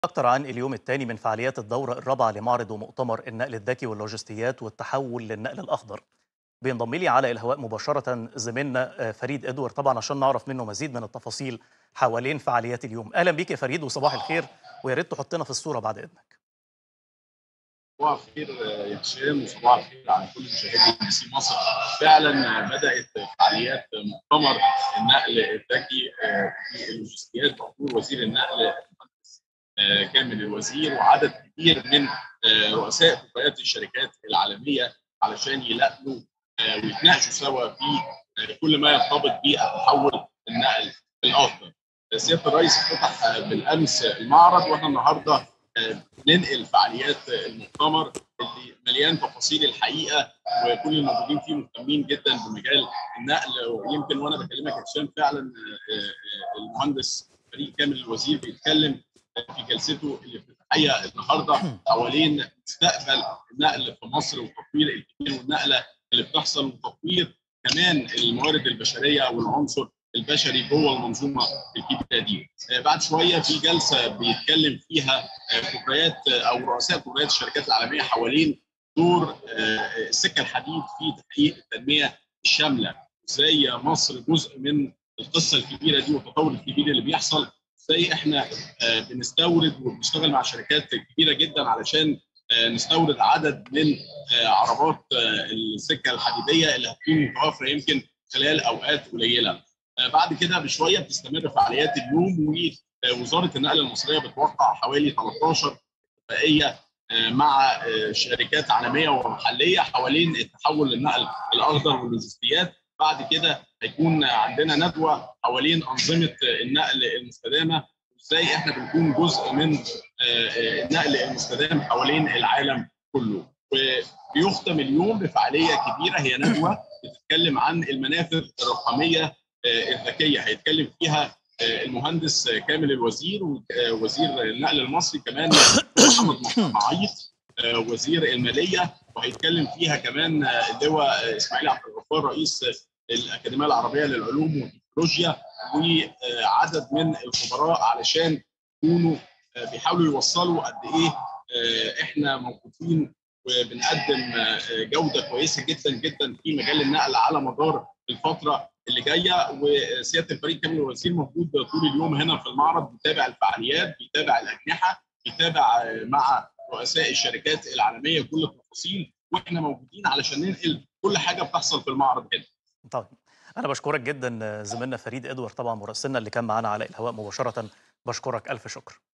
أكثر عن اليوم الثاني من فعاليات الدورة الرابعة لمعرض ومؤتمر النقل الذكي واللوجستيات والتحول للنقل الأخضر بينضم لي على الهواء مباشرة زميلنا فريد إدوار طبعا عشان نعرف منه مزيد من التفاصيل حوالين فعاليات اليوم أهلا بيك يا فريد وصباح الخير ويا ريت تحطنا في الصورة بعد إذنك صباح الخير يا هشام وصباح الخير على كل مشاهدي بي سي مصر فعلا بدات فعاليات مؤتمر النقل الذكي في اللوجستيات بحضور وزير النقل كامل الوزير وعدد كبير من رؤساء كفاءات الشركات العالميه علشان يلاقوا ويتناقشوا سوا في كل ما يرتبط بالتحول النقل الاخضر. سياده الرئيس افتتح بالامس المعرض واحنا النهارده ننقل فعاليات المؤتمر اللي مليان تفاصيل الحقيقه وكل الموجودين فيه مهتمين جدا بمجال النقل ويمكن وانا بكلمك يا هشام فعلا المهندس فريق كامل الوزير بيتكلم في جلسته الافتتاحيه النهارده حوالين مستقبل النقل في مصر والتطوير الكبير والنقله اللي بتحصل وتطوير كمان الموارد البشريه والعنصر البشري جوه المنظومه الكبيره دي. بعد شويه في جلسه بيتكلم فيها كبريات او رؤساء كبريات الشركات العالميه حوالين دور السكه الحديد في تحقيق التنميه الشامله، ازاي مصر جزء من القصه الكبيره دي والتطور الكبير اللي بيحصل، ازاي احنا بنستورد وبنشتغل مع شركات كبيره جدا علشان نستورد عدد من عربات السكه الحديديه اللي هتكون متوفره يمكن خلال اوقات قليله. بعد كده بشويه بتستمر فعاليات اليوم ووزاره النقل المصريه بتوقع حوالي 13 اتفاقيه مع شركات عالميه ومحليه حوالين التحول للنقل الاخضر واللوجستيات بعد كده هيكون عندنا ندوه حوالين انظمه النقل المستدامه وازاي احنا بنكون جزء من النقل المستدام حوالين العالم كله وبيختم اليوم بفعاليه كبيره هي ندوه بتتكلم عن المنافذ الرقميه الذكيه هيتكلم فيها المهندس كامل الوزير ووزير النقل المصري كمان محمد معيط وزير الماليه وهيتكلم فيها كمان اللواء اسماعيل عبد الغفار رئيس الاكاديميه العربيه للعلوم والتكنولوجيا وعدد من الخبراء علشان يكونوا بيحاولوا يوصلوا قد ايه احنا موقوفين وبنقدم جوده كويسه جدا جدا في مجال النقل على مدار الفتره اللي جايه وسياده الفريق كامل الوزير موجود طول اليوم هنا في المعرض بيتابع الفعاليات بيتابع الاجنحه بيتابع مع رؤساء الشركات العالميه كل التفاصيل واحنا موجودين علشان ننقل كل حاجه بتحصل في المعرض هنا. طيب انا بشكرك جدا زميلنا فريد ادوار طبعا مراسلنا اللي كان معانا على الهواء مباشره بشكرك الف شكر.